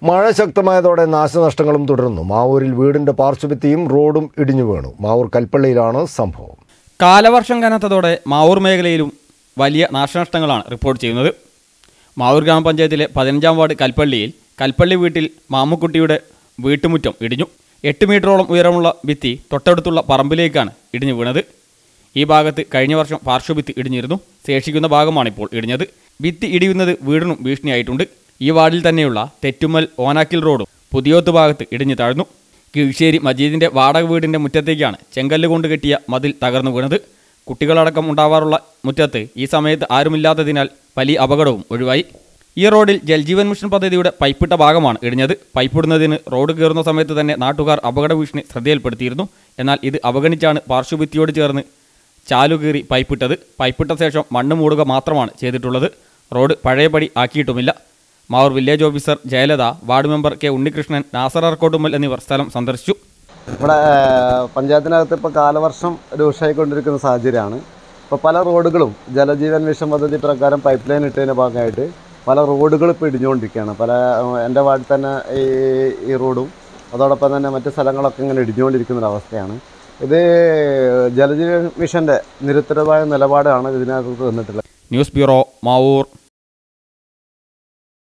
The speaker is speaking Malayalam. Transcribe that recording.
മഴ ശക്തമായതോടെ നാശനഷ്ടങ്ങളും തുടരുന്നു മാവൂരിൽ വീടിന്റെ പാർശ്വഭിത്തിയും റോഡും ഇടിഞ്ഞു വീണു മാവൂർ കൽപ്പള്ളിയിലാണ് സംഭവം കാലവർഷം കനത്തതോടെ മാവൂർ മേഖലയിലും വലിയ നാശനഷ്ടങ്ങളാണ് റിപ്പോർട്ട് ചെയ്യുന്നത് മാവൂർ ഗ്രാമപഞ്ചായത്തിലെ പതിനഞ്ചാം വാർഡ് കൽപ്പള്ളിയിൽ കൽപ്പള്ളി വീട്ടിൽ മാമുക്കുട്ടിയുടെ വീട്ടുമുറ്റം ഇടിഞ്ഞു എട്ട് മീറ്ററോളം ഉയരമുള്ള ഭിത്തി തൊട്ടടുത്തുള്ള പറമ്പിലേക്കാണ് ഇടിഞ്ഞു വീണത് ഈ ഭാഗത്ത് കഴിഞ്ഞ വർഷം പാർശ്വഭിത്തി ഇടിഞ്ഞിരുന്നു ശേഷിക്കുന്ന ഭാഗമാണ് ഇപ്പോൾ ഇടിഞ്ഞത് ഭിത്തി ഇടിയുന്നത് വീടിനും ഭീഷണിയായിട്ടുണ്ട് ഈ വാർഡിൽ തന്നെയുള്ള തെറ്റുമ്മൽ ഓനാക്കിൽ റോഡും പുതിയോത്ത് ഭാഗത്ത് ഇടിഞ്ഞു താഴ്ന്നു കീഴ്ശ്ശേരി മജീദിന്റെ വാടക വീടിന്റെ മുറ്റത്തേക്കാണ് ചെങ്കല്ല് കൊണ്ട് കെട്ടിയ മതിൽ തകർന്നു വീണത് കുട്ടികളടക്കം ഉണ്ടാവാറുള്ള മുറ്റത്ത് ഈ സമയത്ത് ആരുമില്ലാത്തതിനാൽ വലിയ അപകടവും ഒഴിവായി ഈ റോഡിൽ ജൽജീവൻ മിഷൻ പദ്ധതിയുടെ പൈപ്പിട്ട ഭാഗമാണ് ഇടിഞ്ഞത് പൈപ്പിടുന്നതിന് റോഡ് കയറുന്ന സമയത്ത് തന്നെ നാട്ടുകാർ അപകട ഭീഷണി ശ്രദ്ധയിൽപ്പെടുത്തിയിരുന്നു എന്നാൽ ഇത് അവഗണിച്ചാണ് പാർശ്വഭിത്തിയോട് ചേർന്ന് ചാലുകീറി പൈപ്പിട്ടത് പൈപ്പിട്ട ശേഷം മണ്ണ് മൂടുക മാത്രമാണ് ചെയ്തിട്ടുള്ളത് റോഡ് പഴയപടി ആക്കിയിട്ടുമില്ല Mavoor village officer Jayalatha ward member K Unnikrishnan Nasar Arkottummal എന്നിവർ സ്ഥലം സന്ദർശിച്ചു ഇവിടെ ഏഹ്, പഞ്ചായത്തിനകത്ത് ഇപ്പോൾ കാലവർഷം രൂക്ഷമായിക്കൊണ്ടിരിക്കുന്ന സാഹചര്യമാണ് ഇപ്പോൾ പല റോഡുകളും ജലജീവൻ മിഷൻ പദ്ധതി പ്രകാരം പൈപ്പ് ലൈൻ ഇട്ടതിൻ്റെ ഭാഗമായിട്ട് പല റോഡുകളും ഇപ്പോൾ ഇടിഞ്ഞുകൊണ്ടിരിക്കുകയാണ് പല ഏഹ്, എൻ്റെ വാർഡിൽ തന്നെ ഈ ഈ റോഡും അതോടൊപ്പം തന്നെ മറ്റ് സ്ഥലങ്ങളൊക്കെ ഇങ്ങനെ ഇടിഞ്ഞുകൊണ്ടിരിക്കുന്ന ഒരു അവസ്ഥയാണ് ഇത് ജലജീവൻ മിഷൻ്റെ നിരുത്തരമായ നിലപാടാണ് ഇതിനകത്ത് വന്നിട്ടുള്ളത് ന്യൂസ് ബ്യൂറോ മാവൂർ